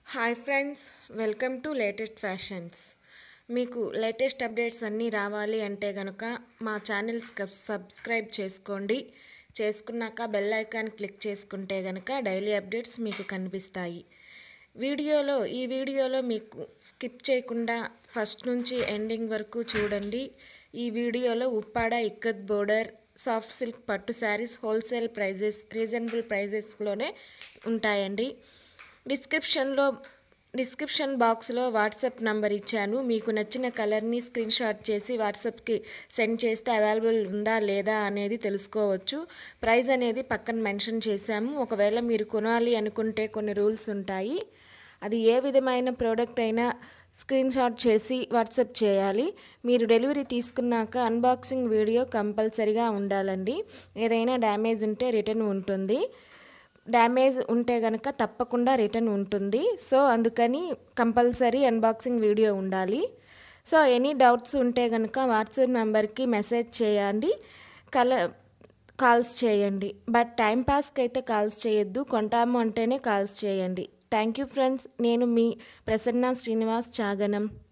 hi friends welcome to latest fashions మీకు latest updates అన్నీ రావాలి అంటే కనుక మా ఛానల్ సబ్స్క్రైబ్ చేసుకోండి చేసుకున్నాక బెల్ ఐకాన్ క్లిక్ చేసుకుంటే కనుక డైలీ అప్డేట్స్ మీకు కనిపిస్తాయి వీడియోలో ఈ వీడియోలో మీకు స్కిప్ చేయకుండా ఫస్ట్ నుంచి ఎండింగ్ వరకు చూడండి ఈ వీడియోలో Uppada ikat border soft silk పట్టు శారీస్ హోల్సేల్ ప్రైజెస్ రీజనబుల్ ప్రైజెస్లోనే ఉంటాయండి డిస్క్రిప్షన్లో డిస్క్రిప్షన్ బాక్స్లో వాట్సాప్ నంబర్ ఇచ్చాను మీకు నచ్చిన కలర్ని స్క్రీన్ షాట్ చేసి వాట్సాప్కి సెండ్ చేస్తే అవైలబుల్ ఉందా లేదా అనేది తెలుసుకోవచ్చు ప్రైస్ అనేది పక్కన మెన్షన్ చేశాము ఒకవేళ మీరు కొనాలి అనుకుంటే కొన్ని రూల్స్ ఉంటాయి అది ఏ విధమైన ప్రోడక్ట్ అయినా స్క్రీన్ షాట్ చేసి వాట్సాప్ చేయాలి మీరు డెలివరీ తీసుకున్నాక అన్బాక్సింగ్ వీడియో కంపల్సరిగా ఉండాలండి ఏదైనా డ్యామేజ్ ఉంటే రిటర్న్ ఉంటుంది డ్యామేజ్ ఉంటే కనుక తప్పకుండా రిటర్న్ ఉంటుంది సో అందుకని కంపల్సరీ అన్బాక్సింగ్ వీడియో ఉండాలి సో ఎనీ డౌట్స్ ఉంటే కనుక వాట్సాప్ నెంబర్కి మెసేజ్ చేయండి కల కాల్స్ చేయండి బట్ టైం పాస్కి అయితే కాల్స్ చేయొద్దు కొంటాము అంటేనే కాల్స్ చేయండి థ్యాంక్ యూ ఫ్రెండ్స్ నేను మీ ప్రసన్న శ్రీనివాస్ చాగనం